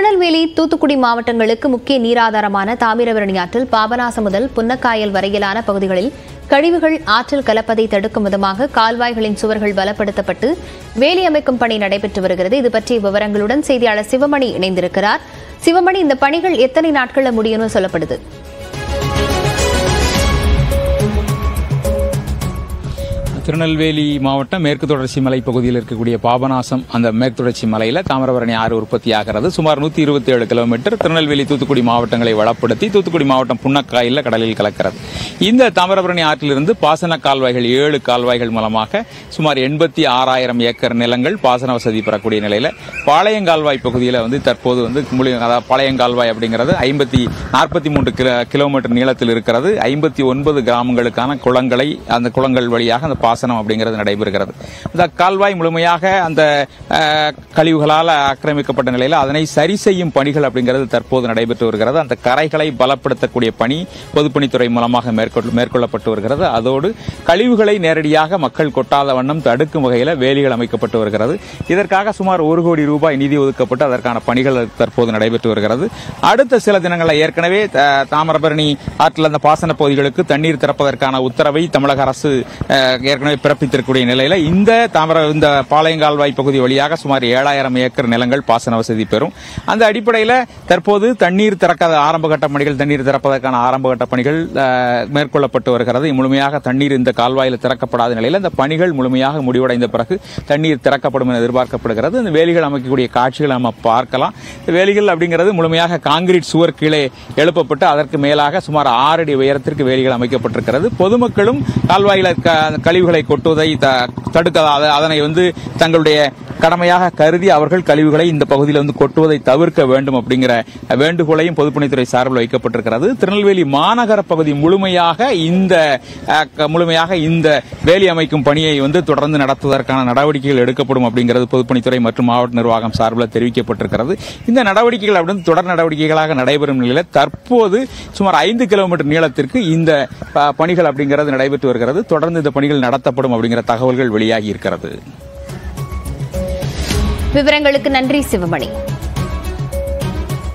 திருநெல்வேலி தூத்துக்குடி மாவட்டங்களுக்கு முக்கிய நீராதாரமான தாமிரபரணி ஆற்றில் பாபநாசம் முதல் புன்னக்காயல் வரையிலான பகுதிகளில் கழிவுகள் ஆற்றில் கலப்பதை தடுக்கும் விதமாக கால்வாய்களின் சுவர்கள் பலப்படுத்தப்பட்டு வேலி அமைக்கும் பணி நடைபெற்று வருகிறது இது பற்றிய விவரங்களுடன் செய்தியாளர் சிவமணி இணைந்திருக்கிறார் சிவமணி இந்த பணிகள் எத்தனை நாட்கள்ல முடியும்னு சொல்லப்படுது திருநெல்வேலி மாவட்டம் மேற்கு தொடர்ச்சி மலை பகுதியில் இருக்கக்கூடிய பாபநாசம் அந்த மேற்கு தொடர்ச்சி மலையில் தாமிரபரணி ஆறு உற்பத்தி ஆகிறது சுமார் நூற்றி இருபத்தி ஏழு கிலோமீட்டர் திருநெல்வேலி தூத்துக்குடி மாவட்டங்களை வளப்படுத்தி தூத்துக்குடி மாவட்டம் புன்னக்காயில் கடலில் கலக்கிறது இந்த தாமிரபரணி ஆற்றிலிருந்து பாசன கால்வாய்கள் ஏழு கால்வாய்கள் மூலமாக சுமார் எண்பத்தி ஆறாயிரம் ஏக்கர் நிலங்கள் பாசன வசதி பெறக்கூடிய நிலையில் பாளையங்கால்வாய் பகுதியில் வந்து தற்போது வந்து முழு அதாவது பாளையங்கால்வாய் அப்படிங்கிறது ஐம்பத்தி நாற்பத்தி மூன்று கிலோ கிலோமீட்டர் நீளத்தில் இருக்கிறது ஐம்பத்தி ஒன்பது கிராமங்களுக்கான குளங்களை அந்த குளங்கள் வழியாக அந்த பாசனம் அப்படிங்கிறது நடைபெறுகிறது அந்த கால்வாய் முழுமையாக அந்த அஹ், கழிவுகளால் ஆக்கிரமிக்கப்பட்ட நிலையில் அதனை சரி செய்யும் பணிகள் அப்படிங்கிறது தற்போது நடைபெற்று வருகிறது அந்த கரைகளை பலப்படுத்தக்கூடிய பணி பொதுப்பணித்துறை மூலமாக மேற்கொள் மேற்கொள்ளப்பட்டு வருகிறது அதோடு கழிவுகளை நேரடியாக மக்கள் கொட்டாத வண்ணம் தடுக்கும் வகையில் வேலிகள் அமைக்கப்பட்டு வருகிறது இதற்காக சுமார் ஒரு கோடி ரூபாய் நிதி ஒதுக்கப்பட்டு அதற்கான பணிகள் தற்போது நடைபெற்று வருகிறது அடுத்த சில தினங்களில் ஏற்கனவே த- தாமிரபரணி ஆற்றில் அந்த பாசன பகுதிகளுக்கு தண்ணீர் திறப்பதற்கான உத்தரவை தமிழக அரசு அஹ், ஏற்கனவே பிறப்பித்திருக்கக்கூடிய நிலையில இந்த தாமிர இந்த பாளையங்கால்வாய் பகுதி வழியாக சுமார் ஏழாயிரம் ஏக்கர் நிலங்கள் பாசன வசதி பெறும் அந்த அடிப்படையில் தற்போது தண்ணீர் திறக்காத ஆரம்ப கட்ட பணிகள் தண்ணீர் திறப்பதற்கான ஆரம்ப கட்ட பணிகள் அஹ், மேற்கொள்ளப்பட்டு வருகிறது முழுமையாக தண்ணீர் இந்த கால்வாயில் திறக்கப்படாத நிலையில் இந்த பணிகள் முழுமையாக முடிவடைந்த பிறகு தண்ணீர் திறக்கப்படும் என எதிர்பார்க்கப்படுகிறது இந்த வேலிகள் அமைக்கக்கூடிய காட்சிகளை நம்ம பார்க்கலாம் இந்த வேலிகள் அப்படிங்கிறது முழுமையாக காங்கிரீட் சுவர் கீழே எழுப்பப்பட்டு அதற்கு மேலாக சுமார் ஆறு அடி உயரத்திற்கு வேலிகள் அமைக்கப்பட்டிருக்கிறது பொதுமக்களும் கால்வாயில க- கழிவுகளை கொட்டுவதை த- தடுக்க அத- அதனை வந்து தங்களுடைய கடமையாக கருதி அவர்கள் கழிவுகளை இந்த பகுதியில் வந்து கொட்டுவதை தவிர்க்க வேண்டும் அப்படிங்கிற வேண்டுகோளையும் பொதுப்பணித்துறை சார்பில் வைக்கப்பட்டிருக்கிறது திருநெல்வேலி மாநகர பகுதி முழுமையாக இந்த அஹ், க- முழுமையாக இந்த வேலி அமைக்கும் பணியை வந்து தொடர்ந்து நடத்துவதற்கான நடவடிக்கைகள் எடுக்கப்படும் அப்படிங்கிறது பொதுப்பணித்துறை மற்றும் மாவட்ட நிர்வாகம் சார்பில் தெரிவிக்கப்பட்டிருக்கிறது இந்த நடவடிக்கைகள் அப்படின்னு தொடர் நடவடிக்கைகளாக நடைபெறும் நிலையில் தற்போது சுமார் ஐந்து கிலோமீட்டர் நீளத்திற்கு இந்த ப- பணிகள் அப்படிங்கிறது நடைபெற்று வருகிறது தொடர்ந்து இந்த பணிகள் நடத்தப்படும் அப்படிங்கிற தகவல்கள் வெளியாகி இருக்கிறது விவரங்களுக்கு நன்றி சிவமணி